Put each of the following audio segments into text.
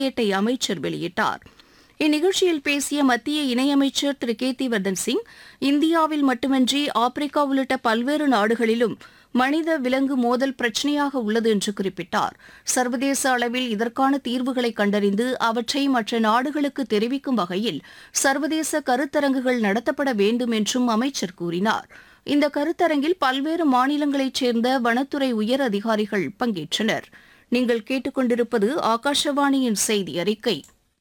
கையேட்டை அமைச்சர் வெளியிட்டார் இந்நிகழ்ச்சியில் பேசிய மத்திய இணையமைச்சர் திரு கேத்திவர்தன் சிங் இந்தியாவில் மட்டுமின்றி ஆப்பிரிக்கா உள்ளிட்ட பல்வேறு நாடுகளிலும் மனித விலங்கு மோதல் பிரச்சினையாக உள்ளது என்று குறிப்பிட்டார் சர்வதேச அளவில் இதற்கான தீர்வுகளை கண்டறிந்து அவற்றை மற்ற நாடுகளுக்கு தெரிவிக்கும் வகையில் சர்வதேச கருத்தரங்குகள் நடத்தப்பட வேண்டும் என்றும் அமைச்சர் கூறினார் இந்த கருத்தரங்கில் பல்வேறு மாநிலங்களைச் சேர்ந்த வனத்துறை உயர் அதிகாரிகள் பங்கேற்றனர் நீங்கள் கேட்டுக்கொண்டிருப்பது ஆகாஷவாணியின் செய்தி அறிக்கை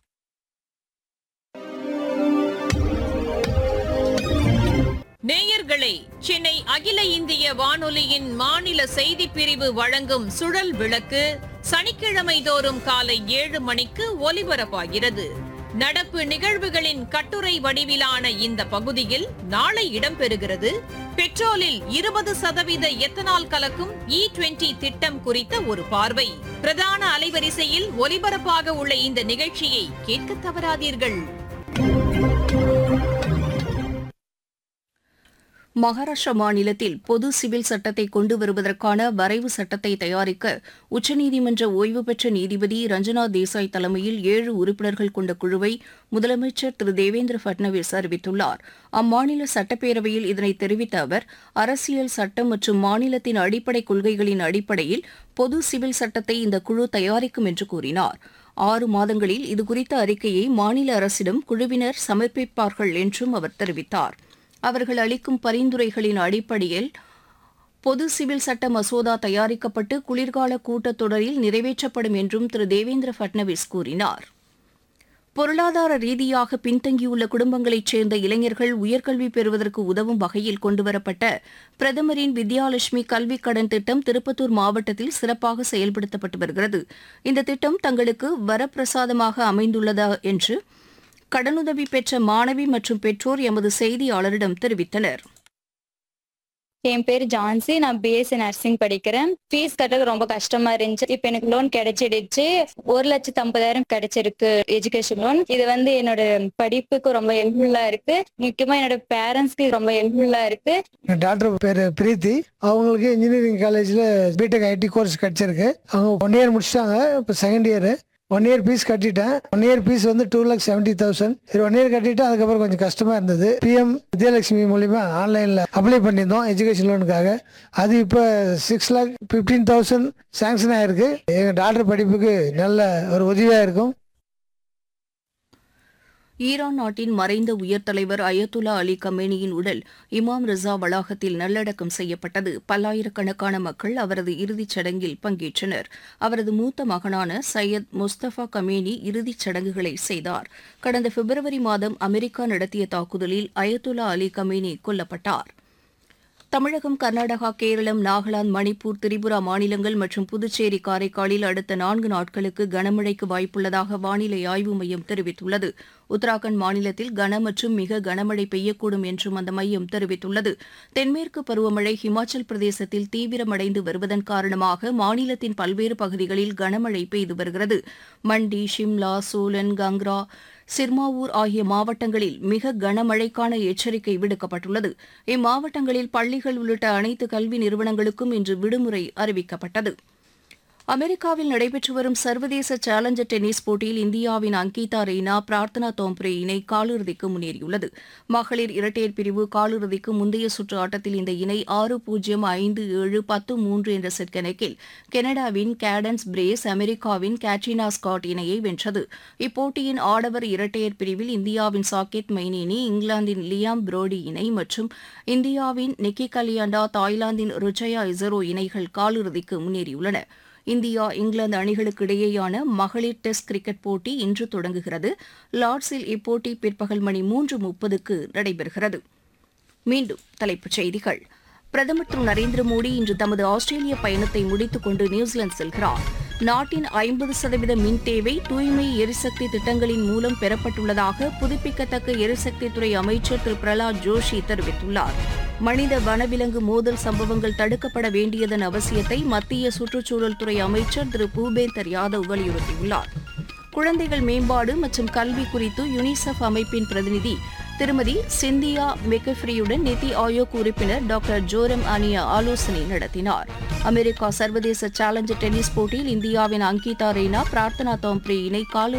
நேயர்களே சென்னை அகில இந்திய வானொலியின் மாநில செய்திப் பிரிவு வழங்கும் சுழல் விளக்கு சனிக்கிழமை தோறும் காலை ஏழு மணிக்கு ஒலிபரப்பாகிறது நடப்பு நிகழ்வுகளின் கட்டுரை வடிவிலான இந்த பகுதியில் நாளை இடம்பெறுகிறது பெட்ரோலில் இருபது சதவீத எத்தனால் கலக்கும் இ டுவெண்டி திட்டம் குறித்த ஒரு பார்வை பிரதான அலைவரிசையில் ஒலிபரப்பாக உள்ள இந்த நிகழ்ச்சியை கேட்க தவறாதீர்கள் மகாராஷ்டிரா மாநிலத்தில் பொது சிவில் சட்டத்தை கொண்டு வருவதற்கான வரைவு சட்டத்தை தயாரிக்க உச்சநீதிமன்ற ஓய்வு பெற்ற நீதிபதி ரஞ்சனா தேசாய் தலைமையில் ஏழு உறுப்பினர்கள் கொண்ட குழுவை முதலமைச்சர் திரு தேவேந்திர பட்னவிஸ் அறிவித்துள்ளார் அம்மாநில சட்டப்பேரவையில் இதனை தெரிவித்த அவர் அரசியல் சட்டம் மற்றும் மாநிலத்தின் அடிப்படை கொள்கைகளின் அடிப்படையில் பொது சிவில் சட்டத்தை இந்த குழு தயாரிக்கும் என்று கூறினார் ஆறு மாதங்களில் இதுகுறித்த அறிக்கையை மாநில அரசிடம் குழுவினர் சமர்ப்பிப்பார்கள் என்றும் அவர் தெரிவித்தார் அவர்கள் அளிக்கும் பரிந்துரைகளின் அடிப்படையில் பொது சிவில் சட்ட மசோதா தயாரிக்கப்பட்டு குளிர்கால கூட்டத்தொடரில் நிறைவேற்றப்படும் என்றும் திரு தேவேந்திர பட்னவிஸ் கூறினார் பொருளாதார ரீதியாக பின்தங்கியுள்ள குடும்பங்களைச் சேர்ந்த இளைஞர்கள் உயர்கல்வி பெறுவதற்கு உதவும் வகையில் கொண்டுவரப்பட்ட பிரதமரின் வித்யாலட்சுமி கல்விக் கடன் திட்டம் திருப்பத்தூர் மாவட்டத்தில் சிறப்பாக செயல்படுத்தப்பட்டு வருகிறது இந்த திட்டம் தங்களுக்கு வரப்பிரசாதமாக அமைந்துள்ளதா என்று கடனுதவி பெற்ற மாணவி மற்றும் பெற்றோர் எமது செய்தியாளரிடம் தெரிவித்தனர் என் பேர் ஜான்சி நான் பிஎஸ்சி நர்சிங் படிக்கிறேன் ஃபீஸ் கட்டுறது ரொம்ப கஷ்டமா இருந்துச்சு இப்ப எனக்கு லோன் கிடைச்சிடுச்சு ஒரு லட்சத்து ஐம்பதாயிரம் கிடைச்சிருக்கு எஜுகேஷன் லோன் இது வந்து என்னோட படிப்புக்கு ரொம்ப ஹெல்ப்ஃபுல்லா இருக்கு முக்கியமா என்னோட பேரண்ட்ஸ்க்கு ரொம்ப ஹெல்ப்ஃபுல்லா இருக்கு டாக்டர் பேரு பிரீத்தி அவங்களுக்கு இன்ஜினியரிங் காலேஜ்ல பிடெக் ஐடி கோர்ஸ் கிடைச்சிருக்கு அவங்க ஒன் இயர் முடிச்சிட்டாங்க இப்போ second year one year fees கட்டிட்டேன் ஒன் இயர் ஃபீஸ் வந்து டூ லேக் செவன்டி தௌசண்ட் சரி ஒன் இயர் கட்டிட்டு அதுக்கப்புறம் கொஞ்சம் கஷ்டமா இருந்தது பிஎம் வித்யாலட்சுமி மூலியமா ஆன்லைன்ல அப்ளை பண்ணியிருந்தோம் எஜுகேஷன் லோனுக்காக அது இப்போ six lakh fifteen thousand sanction ஆயிருக்கு எங்க டாக்டர் படிப்புக்கு நல்ல ஒரு உதவியா இருக்கும் ஈரான் நாட்டின் மறைந்த உயர் தலைவர் அயத்துல்லா அலி கமேனியின் உடல் இமாம் ரிசா வளாகத்தில் நல்லடக்கம் செய்யப்பட்டது பல்லாயிரக்கணக்கான மக்கள் அவரது இறுதிச் சடங்கில் பங்கேற்றனர் அவரது மூத்த மகனான சையத் முஸ்தபா கமேனி இறுதிச் சடங்குகளை செய்தார் கடந்த பிப்ரவரி மாதம் அமெரிக்கா நடத்திய தாக்குதலில் அயத்துல்லா அலி கமேனி கொல்லப்பட்டார் தமிழகம் கர்நாடகா கேரளம் நாகாலாந்து மணிப்பூர் திரிபுரா மாநிலங்கள் மற்றும் புதுச்சேரி காரைக்காலில் அடுத்த நான்கு நாட்களுக்கு கனமழைக்கு வாய்ப்புள்ளதாக வானிலை ஆய்வு மையம் தெரிவித்துள்ளது உத்தராகண்ட் மாநிலத்தில் கன மற்றும் மிக கனமழை பெய்யக்கூடும் என்றும் அந்த மையம் தெரிவித்துள்ளது தென்மேற்கு பருவமழை ஹிமாச்சல் பிரதேசத்தில் தீவிரமடைந்து வருவதன் காரணமாக மாநிலத்தின் பல்வேறு பகுதிகளில் கனமழை பெய்து வருகிறது மண்டி ஷிம்லா சோலன் கங்ரா சிர்மாவூர் ஆகிய மாவட்டங்களில் மிக கனமழைக்கான எச்சரிக்கை விடுக்கப்பட்டுள்ளது இம்மாவட்டங்களில் பள்ளிகள் உள்ளிட்ட அனைத்து கல்வி நிறுவனங்களுக்கும் இன்று விடுமுறை அறிவிக்கப்பட்டது அமெரிக்காவில் நடைபெற்று வரும் சர்வதேச சேலஞ்சர் டென்னிஸ் போட்டியில் இந்தியாவின் அங்கிதா ரெய்னா பிரார்த்தனா தோம்ப்ரே இணை காலிறுதிக்கு முன்னேறியுள்ளது மகளிர் இரட்டையர் பிரிவு காலிறுதிக்கு முந்தைய சுற்று ஆட்டத்தில் இந்த இணை ஆறு பூஜ்ஜியம் ஐந்து ஏழு பத்து மூன்று என்ற செட் கணக்கில் கனடாவின் கேடன்ஸ் பிரேஸ் அமெரிக்காவின் கேட்ரினா ஸ்காட் இணையை வென்றது இப்போட்டியின் ஆடவர் இரட்டையர் பிரிவில் இந்தியாவின் சாக்கெட் மைனேனி இங்கிலாந்தின் லியாம் புரோடி இணை மற்றும் இந்தியாவின் நிக்கி கலியாண்டா தாய்லாந்தின் ருச்சயா இசரோ இணைகள் காலிறுதிக்கு முன்னேறியுள்ளன இந்தியா இங்கிலாந்து அணிகளுக்கு இடையேயான மகளிர் டெஸ்ட் கிரிக்கெட் போட்டி இன்று தொடங்குகிறது லார்ட்ஸில் இப்போட்டி பிற்பகல் மணி மூன்று முப்பதுக்கு நடைபெறுகிறது மீண்டும் தலைப்புச் செய்திகள் பிரதமர் திரு நரேந்திர மோடி இன்று தமது ஆஸ்திரேலிய பயணத்தை முடித்துக் கொண்டு நியூசிலாந்து செல்கிறார் நாட்டின் ஐம்பது சதவீத மின் தேவை தூய்மை எரிசக்தி திட்டங்களின் மூலம் பெறப்பட்டுள்ளதாக புதுப்பிக்கத்தக்க எரிசக்தித்துறை அமைச்சர் திரு பிரலாத் ஜோஷி தெரிவித்துள்ளார் மனித வனவிலங்கு மோதல் சம்பவங்கள் தடுக்கப்பட வேண்டியதன் அவசியத்தை மத்திய சுற்றுச்சூழல் துறை அமைச்சர் திரு பூபேந்தர் யாதவ் வலியுறுத்தியுள்ளார் குழந்தைகள் மேம்பாடு மற்றும் கல்வி குறித்து யுனிசெஃப் அமைப்பின் பிரதிநிதி திருமதி சிந்தியா மெக்கஃப்ரியுடன் நிதி ஆயோக் உறுப்பினர் டாக்டர் ஜோரம் அனியா ஆலோசனை நடத்தினார் அமெரிக்கா சர்வதேச சேலஞ்சர் டென்னிஸ் போட்டியில் இந்தியாவின் அங்கிதா ரெய்னா பிரார்த்தனா தோம்ப்ரே இணை கால்